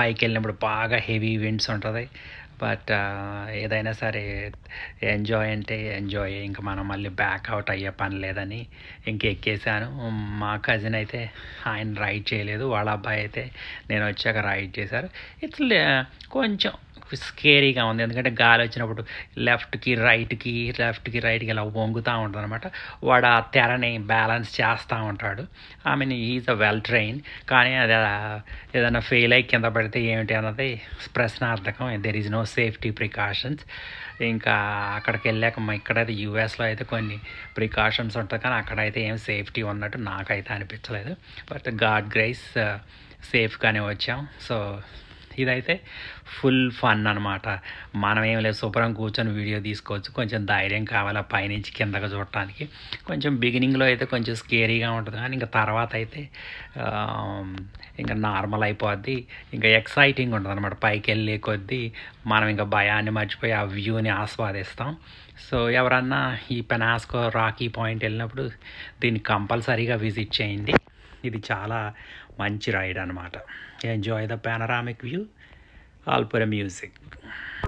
పైకి వెళ్ళినప్పుడు బాగా హెవీ విండ్స్ ఉంటుంది బట్ ఏదైనా సరే ఎంజాయ్ అంటే ఎంజాయ్ ఇంకా మనం మళ్ళీ బ్యాక్ అవుట్ అయ్యే పని లేదని ఇంక ఎక్కేసాను మా కజిన్ అయితే ఆయన రైడ్ చేయలేదు వాళ్ళ అబ్బాయి అయితే నేను వచ్చాక రైడ్ చేశారు ఇట్స్ కొంచెం స్కేరీగా ఉంది ఎందుకంటే గాలి వచ్చినప్పుడు లెఫ్ట్కి రైట్కి లెఫ్ట్కి రైట్కి ఇలా వంగుతూ ఉంటుంది అనమాట వాడు ఆ తెరని బ్యాలెన్స్ చేస్తూ ఉంటాడు I mean is a well train కానీ అది ఆ, ఏదైనా ఫెయిల్ అయ్యి కింద పడితే ఏమిటి అన్నది ప్రశ్నార్థకం there is no safety precautions ఇంకా అక్కడికి వెళ్ళాక మా ఇక్కడైతే యూఎస్లో అయితే కొన్ని ప్రికాషన్స్ ఉంటాయి కానీ అక్కడైతే ఏం సేఫ్టీ ఉన్నట్టు నాకైతే అనిపించలేదు బట్ గాడ్ గ్రైస్ సేఫ్గానే వచ్చాం సో ఇదైతే ఫుల్ ఫన్ అనమాట మనం ఏం లేదు శుభ్రం కూర్చొని వీడియో తీసుకోవచ్చు కొంచెం ధైర్యం కావాలి ఆ పైనుంచి కిందకు చూడటానికి కొంచెం బిగినింగ్లో అయితే కొంచెం స్కేరీగా ఉంటుంది కానీ ఇంకా తర్వాత అయితే ఆ, ఇంకా నార్మల్ అయిపోద్ది ఇంకా ఎక్సైటింగ్ ఉంటుంది అనమాట పైకి వెళ్ళే కొద్దీ మనం ఇంకా భయాన్ని మర్చిపోయి ఆ వ్యూని ఆస్వాదిస్తాం సో ఎవరన్నా ఈ పెనాస్కో రాకీ పాయింట్ వెళ్ళినప్పుడు దీన్ని కంపల్సరీగా విజిట్ చేయండి ఇది చాలా మంచి రైడ్ అనమాట enjoy the panoramic view all for music